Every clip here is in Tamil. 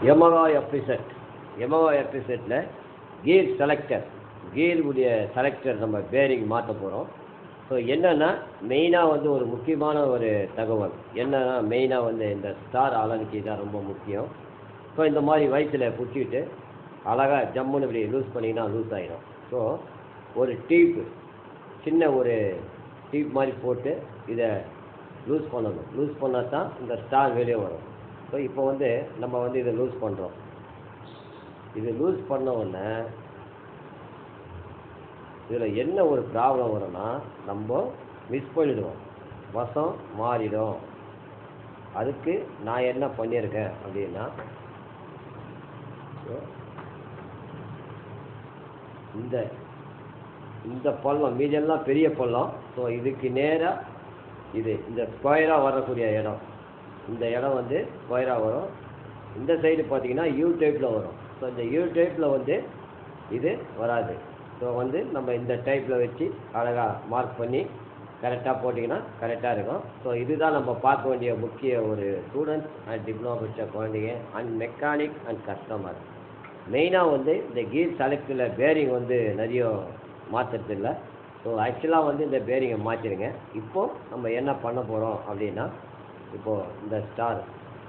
யமகா எபிசெட் யமகா எபிசெட்டில் கீர் செலக்டர் கீர் உடைய செலக்டர் நம்ம பேரிங் மாற்ற போகிறோம் ஸோ என்னென்னா மெயினாக வந்து ஒரு முக்கியமான ஒரு தகவல் என்னன்னா மெயினாக வந்து இந்த ஸ்டார் அலனிக்கு தான் ரொம்ப முக்கியம் ஸோ இந்த மாதிரி வயசில் பிடிச்சிக்கிட்டு அழகாக ஜம்முன்னு இப்படி லூஸ் பண்ணிங்கன்னா லூஸ் ஆகிடும் ஸோ ஒரு டீப்பு சின்ன ஒரு டீப் மாதிரி போட்டு இதை லூஸ் பண்ணணும் லூஸ் பண்ணால் தான் இந்த ஸ்டார் வெளியே வரும் ஸோ இப்போ வந்து நம்ம வந்து இதை லூஸ் பண்ணுறோம் இது லூஸ் பண்ண உடனே இதில் என்ன ஒரு ப்ராப்ளம் வரும்னா நம்ம மிஸ் பண்ணிடுவோம் வசம் மாறிடும் அதுக்கு நான் என்ன பண்ணியிருக்கேன் அப்படின்னா so, இந்த இந்த பள்ளம் மீதெல்லாம் பெரிய பள்ளம் ஸோ இதுக்கு நேராக இது இந்த ஸ்கொயராக வரக்கூடிய இடம் இந்த இடம் வந்து ஸ்கொயராக வரும் இந்த சைடு பார்த்தீங்கன்னா யூ டைப்பில் வரும் ஸோ இந்த யூ டைப்பில் வந்து இது வராது ஸோ வந்து நம்ம இந்த டைப்பில் வச்சு அழகாக மார்க் பண்ணி கரெக்டாக போட்டிங்கன்னா கரெக்டாக இருக்கும் ஸோ இதுதான் நம்ம பார்க்க வேண்டிய முக்கிய ஒரு ஸ்டூடெண்ட்ஸ் அண்ட் டிப்ளமா படித்த குழந்தைங்க அண்ட் மெக்கானிக் அண்ட் கஸ்டமர் மெயினாக வந்து இந்த கீர் செலக்டில் பேரிங் வந்து நிறைய மாற்றுறது இல்லை ஸோ ஆக்சுவலாக வந்து இந்த பேரிங்கை மாற்றிடுங்க இப்போது நம்ம என்ன பண்ண போகிறோம் அப்படின்னா இப்போது இந்த ஸ்டார்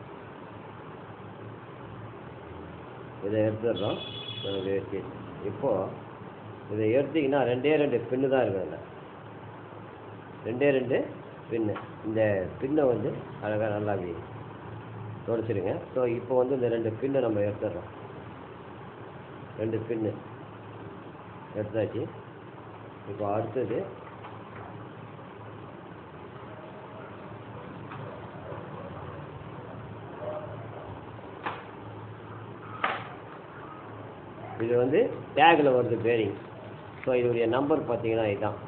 இதை எடுத்துடுறோம் ஸோ இதை எடுத்து இப்போது இதை எடுத்தீங்கன்னா ரெண்டே ரெண்டு பின்னு தான் இருக்கும் இதில் ரெண்டே ரெண்டு பின்னு இந்த பின்னை வந்து அழகாக நல்லா அப்படி தொடச்சிடுங்க ஸோ இப்போ வந்து இந்த ரெண்டு பின்னை நம்ம எடுத்துடுறோம் ரெண்டு பின்னு எடுத்தாச்சு இப்போ அடுத்தது இது வந்து டேக்கில் வருது பேரிங் ஸோ இதோடைய நம்பர் பார்த்தீங்கன்னா இதுதான்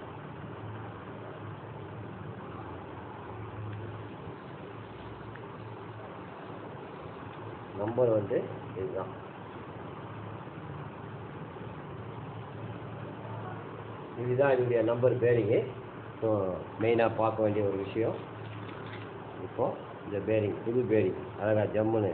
நம்பர் வந்து இதுதான் இதுதான் இதோடைய நம்பர் பேரிங்கு ஸோ மெயினாக பார்க்க வேண்டிய ஒரு விஷயம் இப்போது இந்த பேரிங் புது பேரிங் அழகா ஜம்முன்னு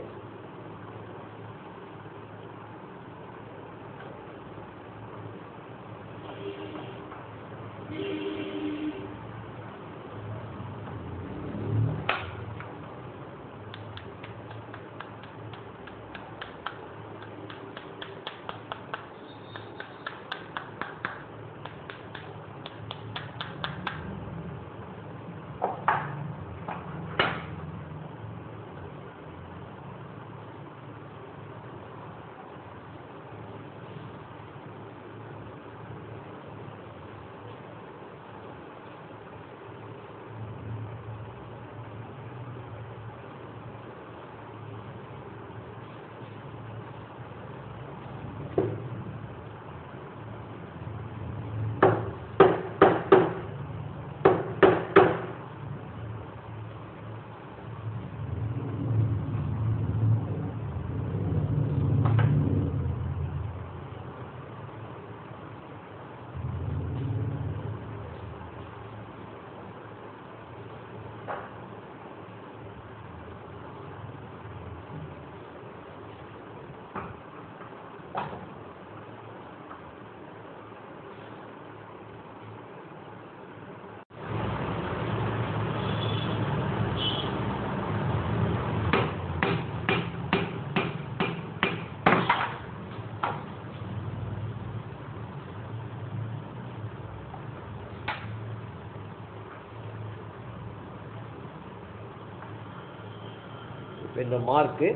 இப்போ இந்த மார்க்கு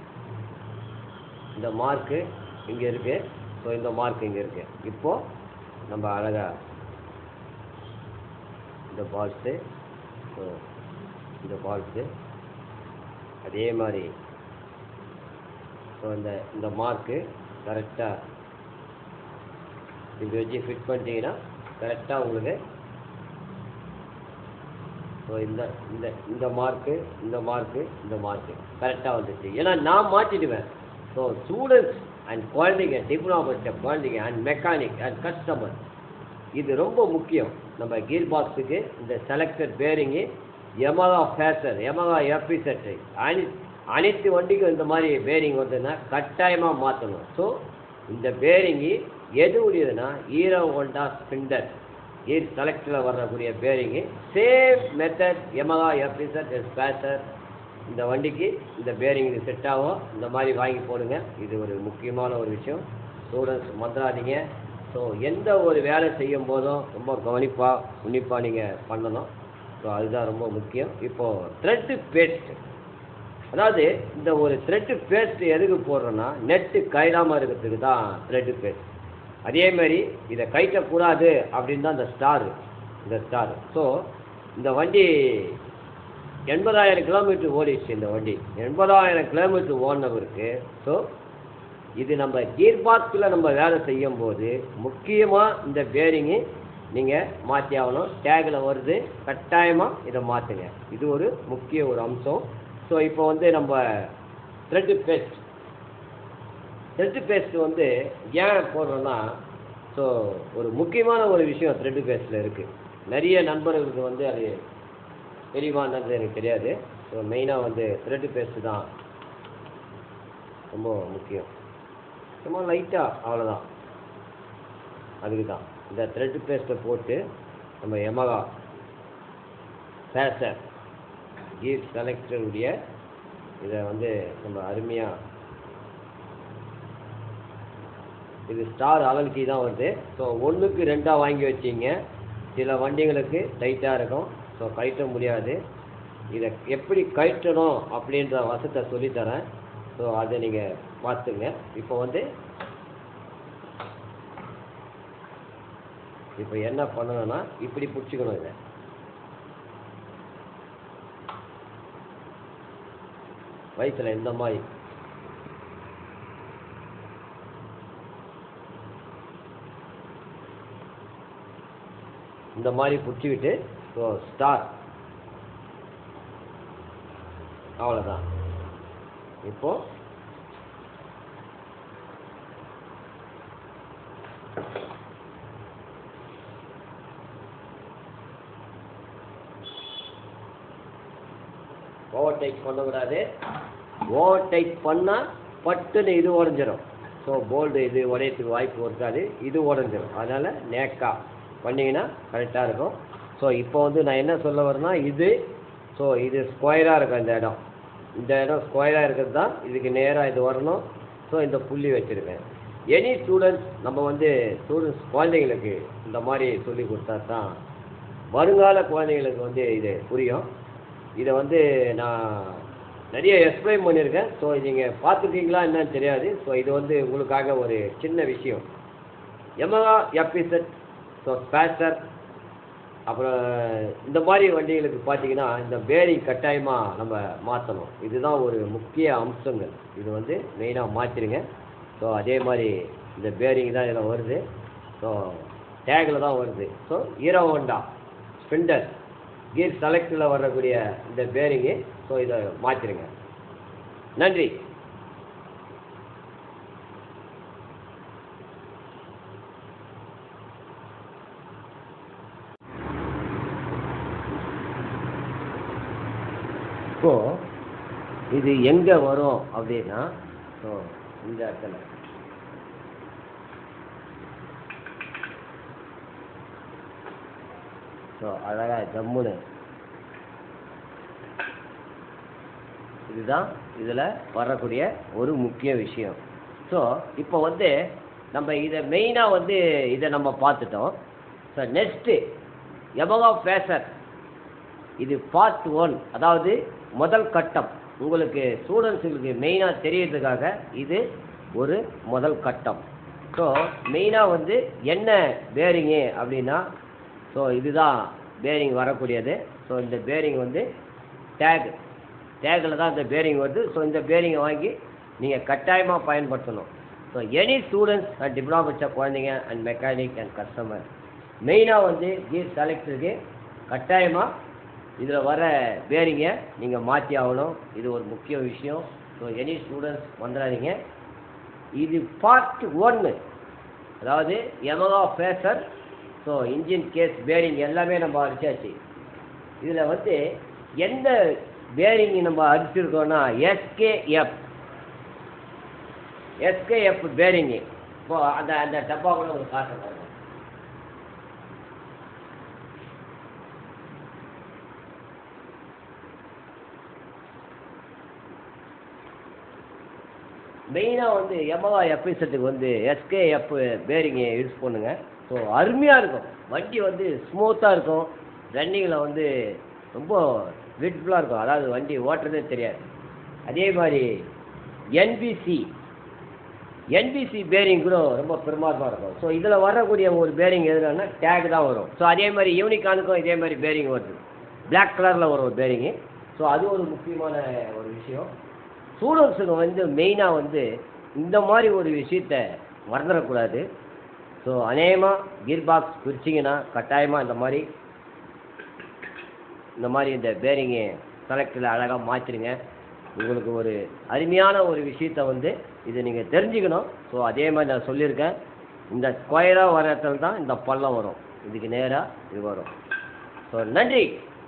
இந்த மார்க்கு இங்கே இருக்கு ஸோ இந்த மார்க் இங்கே இருக்கு இப்போ நம்ம அழகா இந்த பால்ஸு ஸோ இந்த பால்ஸு அதே மாதிரி ஸோ இந்த இந்த மார்க்கு கரெக்டாக இப்படி வச்சு ஃபிட் பண்ணிட்டீங்கன்னா கரெக்டாக உங்களுக்கு ஸோ இந்த இந்த இந்த மார்க்கு இந்த மார்க்கு இந்த மார்க்கு கரெக்டாக வந்துச்சு ஏன்னா நான் மாற்றிடுவேன் ஸோ ஸ்டூடெண்ட்ஸ் அண்ட் குழந்தைங்க டிப்ளமா படித்த குழந்தைங்க அண்ட் மெக்கானிக் அண்ட் கஸ்டமர் இது ரொம்ப முக்கியம் நம்ம கீர் பாக்ஸுக்கு இந்த selected bearing Yamaha Fazer Yamaha FZ and அனைத்து வண்டிக்கும் இந்த மாதிரி பேரிங் வந்ததுன்னா கட்டாயமாக மாற்றணும் ஸோ இந்த பேரிங்கு எது உடையதுன்னா ஈரோ ஹோண்டா ஸ்பிண்டர் ஈர் செலக்டில் வரக்கூடிய bearing same method Yamaha Fazer spacer இந்த வண்டிக்கு இந்த பேரிங் இது செட் ஆகும் இந்த மாதிரி வாங்கி போடுங்க இது ஒரு முக்கியமான ஒரு விஷயம் ஸ்டூடெண்ட்ஸ் மறந்துடாதீங்க ஸோ எந்த ஒரு வேலை செய்யும் போதும் ரொம்ப கவனிப்பாக உன்னிப்பாக நீங்கள் பண்ணணும் ஸோ அதுதான் ரொம்ப முக்கியம் இப்போது த்ரெட்டு பேஸ்ட் அதாவது இந்த ஒரு த்ரெட்டு பேஸ்ட் எதுக்கு போடுறோன்னா நெட்டு கைடாமல் இருக்கிறதுக்கு தான் த்ரெட்டு பேஸ்ட் அதே மாதிரி இதை கைட்டக்கூடாது அப்படின்னு தான் இந்த ஸ்டார் இந்த ஸ்டார் ஸோ இந்த வண்டி எண்பதாயிரம் கிலோமீட்டர் ஓடிடுச்சு இந்த வண்டி எண்பதாயிரம் கிலோமீட்டர் ஓடினவருக்கு ஸோ இது நம்ம கீர் பாக்ஸில் நம்ம வேலை செய்யும் போது முக்கியமாக இந்த பேரிங்கு நீங்கள் மாற்றி ஆகணும் டேகில் வருது கட்டாயமாக இதை மாற்றுங்க இது ஒரு முக்கிய ஒரு அம்சம் ஸோ இப்போ வந்து நம்ம த்ரெட்டு பேஸ்ட் த்ரெட்டு பேஸ்ட் வந்து ஏன் போடுறோன்னா ஸோ ஒரு முக்கியமான ஒரு விஷயம் த்ரெட்டு பேஸ்ட்டில் இருக்குது நிறைய நண்பர்களுக்கு வந்து அது தெரியுமான்றது எனக்கு தெரியாது ஸோ மெயினாக வந்து த்ரெட்டு பேஸ்ட்டு தான் ரொம்ப முக்கியம் சும்மா லைட்டாக அவ்வளோதான் அதுக்கு தான் இந்த த்ரெட் பேஸ்ட்டை போட்டு நம்ம எமகா ஃபேஷர் கீர் செலக்டருடைய இதை வந்து நம்ம அருமையாக இது ஸ்டார் அகல்கி தான் வருது ஸோ ஒன்றுக்கு ரெண்டாக வாங்கி வச்சிங்க சில வண்டிங்களுக்கு டைட்டாக இருக்கும் ஸோ கழட்ட முடியாது இதை எப்படி கழட்டணும் அப்படின்ற வசத்தை சொல்லித்தரேன் ஸோ அதை நீங்கள் பார்த்துங்க இப்போ வந்து இப்போ என்ன பண்ணணும்னா இப்படி பிடிச்சிக்கணும் இதை வயிற்றுல இந்த மாதிரி இந்த மாதிரி பிடிச்சிக்கிட்டு ஸோ ஸ்டார் அவ்வளோதான் இப்போ ஓவர் டேக் பண்ணக்கூடாது ஓவர் டேக் பண்ணால் பட்டுன்னு இது உடஞ்சிரும் ஸோ போல்டு இது உடையத்துக்கு வாய்ப்பு இருக்காது இது உடஞ்சிரும் அதனால் நேக்கா பண்ணிங்கன்னா கரெக்டாக இருக்கும் ஸோ இப்போ வந்து நான் என்ன சொல்ல வரேன்னா இது ஸோ இது ஸ்கொயராக இருக்கும் இந்த இடம் இந்த இடம் ஸ்கொயராக இருக்கிறது தான் இதுக்கு நேராக இது வரணும் ஸோ இந்த புள்ளி வச்சுருக்கேன் எனி ஸ்டூடெண்ட்ஸ் நம்ம வந்து ஸ்டூடெண்ட்ஸ் குழந்தைங்களுக்கு இந்த மாதிரி சொல்லி கொடுத்தா தான் வருங்கால குழந்தைங்களுக்கு வந்து இது புரியும் இதை வந்து நான் நிறைய எக்ஸ்பிளைன் பண்ணியிருக்கேன் ஸோ நீங்கள் பார்த்துருக்கீங்களா என்னன்னு தெரியாது ஸோ இது வந்து உங்களுக்காக ஒரு சின்ன விஷயம் எமகா எபிசட் ஸோ ஸ்பேசர் அப்புறம் இந்த மாதிரி வண்டிகளுக்கு பார்த்தீங்கன்னா இந்த பேரிங் கட்டாயமாக நம்ம மாற்றணும் இதுதான் ஒரு முக்கிய அம்சங்கள் இது வந்து மெயினாக மாற்றிடுங்க ஸோ அதே மாதிரி இந்த பேரிங் தான் இதில் வருது ஸோ டேக்கில் தான் வருது so Hero Honda Splendor gear செலக்டில் வரக்கூடிய இந்த பேரிங்கு ஸோ இதை மாற்றிடுங்க நன்றி இப்போ இது எங்கே வரும் அப்படின்னா ஸோ இந்த இடத்துல ஸோ அழகா ஜம்முன்னு இதுதான் இதில் வரக்கூடிய ஒரு முக்கிய விஷயம் ஸோ இப்போ வந்து நம்ம இதை மெயினாக வந்து இதை நம்ம பார்த்துட்டோம் ஸோ நெக்ஸ்ட்டு எபகா ஃபேஷர் இது பார்ட் ஒன் அதாவது முதல் கட்டம் உங்களுக்கு ஸ்டூடெண்ட்ஸுங்களுக்கு மெயினாக தெரியறதுக்காக இது ஒரு முதல் கட்டம் ஸோ மெயினாக வந்து என்ன பேரிங்கு அப்படின்னா ஸோ இதுதான் பேரிங் வரக்கூடியது ஸோ இந்த பேரிங் வந்து டேக் டேக்கில் தான் இந்த பேரிங் வருது ஸோ இந்த பேரிங்கை வாங்கி நீங்கள் கட்டாயமாக பயன்படுத்தணும் so any students and diploma படித்த குழந்தைங்க அண்ட் மெக்கானிக் அண்ட் கஸ்டமர் மெயினாக வந்து கீர் செலக்டருக்கு கட்டாயமாக இதில் வர பேரிங்கை நீங்கள் மாற்றி ஆகணும் இது ஒரு முக்கிய விஷயம் ஸோ எனி ஸ்டூடெண்ட்ஸ் வந்துடாதீங்க இது பார்ட் ஒன்று அதாவது Yamaha Fazer so engine case bearing எல்லாமே நம்ம அடிச்சாச்சு இதில் வந்து எந்த பேரிங் நம்ம அடிச்சிருக்கோம்னா எஸ்கேஎஃப் எஸ்கேஎஃப் பேரிங்கு இப்போ அந்த அந்த டப்பா கூட உங்களுக்கு காட்டுறேன் பாருங்க மெயினாக வந்து எமகா எஃப்இசட்டுக்கு வந்து எஸ்கேஎஃப் பேரிங்கை யூஸ் பண்ணுங்க ஸோ அருமையாக இருக்கும் வண்டி வந்து ஸ்மூத்தாக இருக்கும் ரன்னிங்கில் வந்து ரொம்ப பியூட்டிஃபுல்லாக இருக்கும் அதாவது வண்டி ஓட்டுறதே தெரியாது அதே மாதிரி என்பிசி என்பிசி பேரிங் கூட ரொம்ப பிரமாதமாக இருக்கும் ஸோ இதில் வரக்கூடிய ஒரு பேரிங் எதுனா டேக் தான் வரும் ஸோ அதே மாதிரி யூனிகானுக்கும் இதே மாதிரி பேரிங் வருது Black கலரில் வரும் ஒரு பேரிங்கு ஸோ அது ஒரு முக்கியமான ஒரு விஷயம் ஸ்டூடெண்ட்ஸுக்கு வந்து மெயினாக வந்து இந்த மாதிரி ஒரு விஷயத்த மறந்துடக்கூடாது ஸோ அநேகமாக கீர் பாக்ஸ் பிரிச்சிங்கன்னா கட்டாயமாக இந்த மாதிரி இந்த மாதிரி இந்த பேரிங்கை செலக்டில் அழகாக மாற்றிடுங்க உங்களுக்கு ஒரு அருமையான ஒரு விஷயத்த வந்து இதை நீங்கள் தெரிஞ்சுக்கணும் ஸோ அதே மாதிரி நான் சொல்லியிருக்கேன் இந்த ஸ்கொயராக வர இடத்துல தான் இந்த பள்ளம் வரும் இதுக்கு நேராக இது வரும் ஸோ நன்றி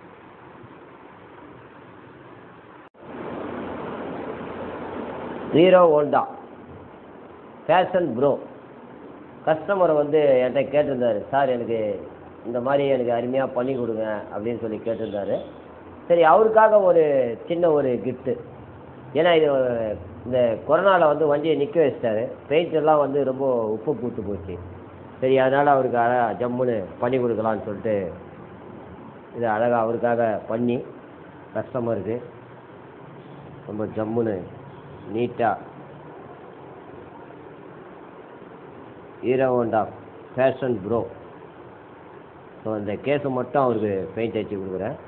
Hero Honda Passion Pro customer வந்து என்கிட்ட கேட்டிருந்தாரு சார் எனக்கு இந்த மாதிரி எனக்கு அருமையாக பண்ணி கொடுங்க அப்படின்னு சொல்லி கேட்டிருந்தாரு சரி அவருக்காக ஒரு சின்ன ஒரு கிஃப்ட்டு ஏன்னா இது இந்த கொரோனாவில் வந்து வண்டியை நிற்க வச்சிட்டாரு பெயிண்ட் எல்லாம் வந்து ரொம்ப உப்பு பூத்து போச்சு சரி அதனால் அவருக்கு அழகா ஜம்முன்னு பண்ணி கொடுக்கலான்னு சொல்லிட்டு இதை அழகாக அவருக்காக பண்ணி கஸ்டமருக்கு ரொம்ப ஜம்முன்னு நீட்டாக Hero Honda Passion Pro so அந்த கேஸை மட்டும் அவருக்கு பெயிண்ட் அடிச்சு கொடுக்குறேன்